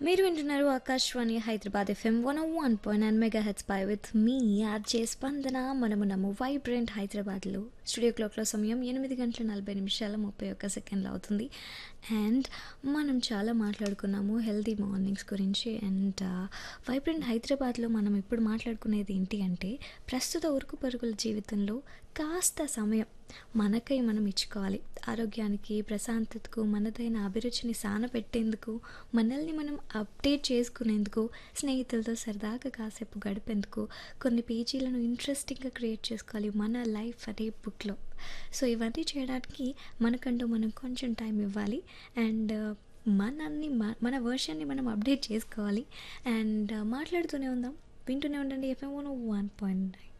మీరు వింటున్నారు Akashvani Hyderabad FM one one point nine mega hits పై విత్ మీ ఆర్జే స్పందన మనమున్నాము వైబ్రెంట్ హైదరాబాద్లో స్టూడియో క్లాక్లో సమయం ఎనిమిది గంటల నలభై నిమిషాల ముప్పై ఒక్క సెకండ్లు అవుతుంది అండ్ మనం చాలా మాట్లాడుకున్నాము హెల్తీ మార్నింగ్స్ గురించి అండ్ వైబ్రెంట్ హైదరాబాద్లో మనం ఇప్పుడు మాట్లాడుకునేది ఏంటి అంటే ప్రస్తుత ఉరుకు పరుగుల జీవితంలో కాస్త సమయం మనకై మనం ఇచ్చుకోవాలి ఆరోగ్యానికి ప్రశాంతతకు మనదైన అభిరుచిని సానపెట్టేందుకు మనల్ని మనం అప్డేట్ చేసుకునేందుకు స్నేహితులతో సరదాగా కాసేపు గడిపేందుకు కొన్ని పేజీలను ఇంట్రెస్టింగ్గా క్రియేట్ చేసుకోవాలి మన లైఫ్ అనే బుక్లో సో ఇవన్నీ చేయడానికి మనకంటూ మనం కొంచెం టైం ఇవ్వాలి అండ్ మనల్ని మ- మన వర్షన్ని మనం అప్డేట్ చేసుకోవాలి అండ్ మాట్లాడుతూనే ఉందాం వింటూనే ఉండండి ఎఫ్ఎం వన్ పాయింట్ నైన్